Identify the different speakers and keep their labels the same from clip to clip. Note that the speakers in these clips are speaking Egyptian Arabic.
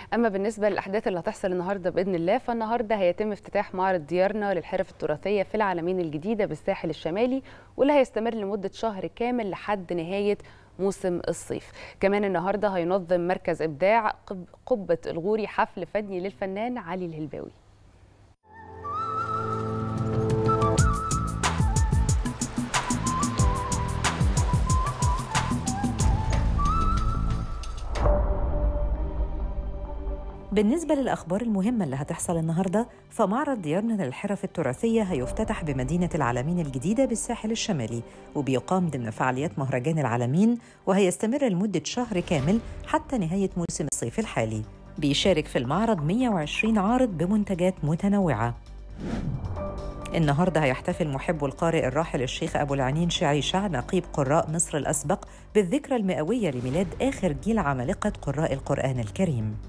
Speaker 1: اما بالنسبه للاحداث اللي هتحصل النهارده باذن الله فالنهارده هيتم افتتاح معرض ديارنا للحرف التراثيه في العالمين الجديده بالساحل الشمالي واللي هيستمر لمده شهر كامل لحد نهايه موسم الصيف كمان النهارده هينظم مركز ابداع قبه الغوري حفل فني للفنان علي الهلباوي
Speaker 2: بالنسبة للأخبار المهمة اللي هتحصل النهاردة فمعرض ديارنا للحرف التراثية هيفتتح بمدينة العالمين الجديدة بالساحل الشمالي وبيقام ضمن فعاليات مهرجان العالمين وهيستمر لمدة شهر كامل حتى نهاية موسم الصيف الحالي بيشارك في المعرض 120 عارض بمنتجات متنوعة النهارده هيحتفل محب القارئ الراحل الشيخ ابو العنين شعيشع نقيب قراء مصر الاسبق بالذكرى المئويه لميلاد اخر جيل عمالقه قراء القران الكريم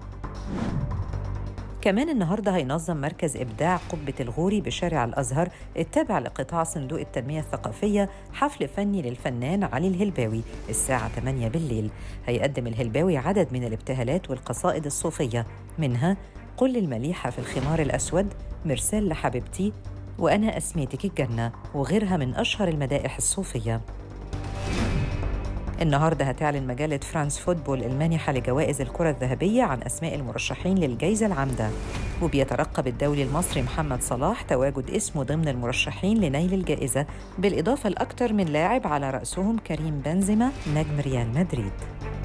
Speaker 2: كمان النهارده هينظم مركز ابداع قبه الغوري بشارع الازهر التابع لقطاع صندوق التنميه الثقافيه حفل فني للفنان علي الهلباوي الساعه 8 بالليل هيقدم الهلباوي عدد من الابتهالات والقصائد الصوفيه منها قل المليحه في الخمار الاسود مرسال لحبيبتي وانا اسميتك الجنه وغيرها من اشهر المدائح الصوفيه النهارده هتعلن مجله فرانس فوتبول المانحه لجوائز الكره الذهبيه عن اسماء المرشحين للجائزه العامده وبيترقب الدولي المصري محمد صلاح تواجد اسمه ضمن المرشحين لنيل الجائزه بالاضافه لاكثر من لاعب على راسهم كريم بنزيما نجم ريال مدريد